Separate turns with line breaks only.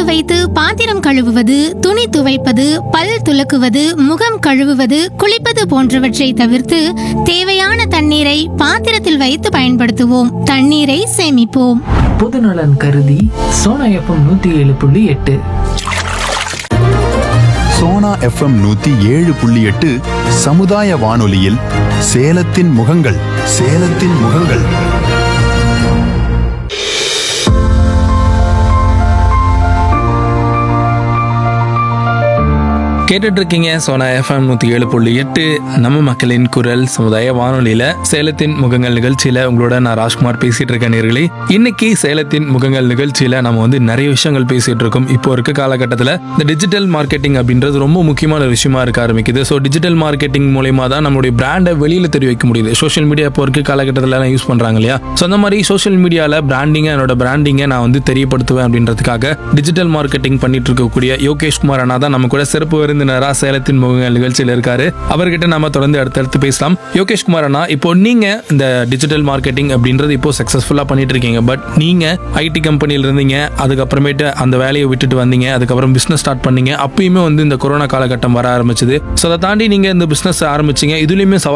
வைத்து பாத்திரம் கழுவுவது துணி துவைப்பது பல் துலக்குவது முகம் கழுவுவது குளிப்பது போன்றவற்றை தவிர்த்து தேவையான தண்ணீரை பாத்திரத்தில் வைத்து பயன்படுத்துவோம் தண்ணீரை சேமிப்போம்
பொதுநலன் கருதி சோனா எஃப்எம் நூத்தி ஏழு புள்ளி எட்டு
சோனா எஃப்எம் நூத்தி ஏழு புள்ளி எட்டு சமுதாய வானொலியில் சேலத்தின் முகங்கள் சேலத்தின் முகங்கள்
கேட்டுட்டு இருக்கீங்க சோனா எஃப்எம் நூற்றி ஏழு புள்ளி எட்டு நம்ம மக்களின் குரல் சமுதாய வானொலியில் சேலத்தின் முகங்கள் நிகழ்ச்சியில் உங்களோட நான் ராஜ்குமார் பேசிட்டு இருக்கேன் நேர்களே இன்னைக்கு சேலத்தின் முகங்கள் நிகழ்ச்சியில் நம்ம வந்து நிறைய விஷயங்கள் பேசிட்டு இருக்கோம் இப்போ இருக்க காலகட்டத்தில் இந்த டிஜிட்டல் மார்க்கெட்டிங் அப்படின்றது ரொம்ப முக்கியமான ஒரு விஷயமா இருக்க ஆரம்பிக்குது ஸோ டிஜிட்டல் மார்க்கெட்டிங் மூலயமா தான் நம்மளுடைய பிராண்டை வெளியில் தெரிய வைக்க முடியுது சோஷியல் மீடியா இப்போ இருக்க காலகட்டத்தில் எல்லாம் யூஸ் பண்ணுறாங்க இல்லையா ஸோ அந்த மாதிரி சோஷியல் மீடியாவில் பிராண்டிங்கை என்னோட பிராண்டிங்கை நான் வந்து தெரியப்படுத்துவேன் அப்படின்றதுக்காக டிஜிட்டல் மார்க்கெட்டிங் பண்ணிட்டு இருக்கக்கூடிய யோகேஷ் குமார் அண்ணா தான் நம்ம கூட சிறப்பு விருந்தினரா சேலத்தின் முகங்கள் நிகழ்ச்சியில் இருக்காரு அவர்கிட்ட நாம தொடர்ந்து அடுத்தடுத்து பேசலாம் யோகேஷ் குமார் அண்ணா இப்போ நீங்க இந்த டிஜிட்டல் மார்க்கெட்டிங் அப்படின்றது இப்போ சக்சஸ்ஃபுல்லா பண்ணிட்டு இருக்கீங்க பட் நீங்க ஐடி கம்பெனியில் இருந்தீங்க அதுக்கப்புறமேட்டு அந்த வேலையை விட்டுட்டு வந்தீங்க அதுக்கப்புறம் பிசினஸ் ஸ்டார்ட் பண்ணீங்க அப்பயுமே வந்து இந்த கொரோனா காலகட்டம் வர ஆரம்பிச்சது ஸோ அதை தாண்டி நீங்க இந்த பிசினஸ் ஆரம்பிச்சீங்க இதுலயுமே சவால்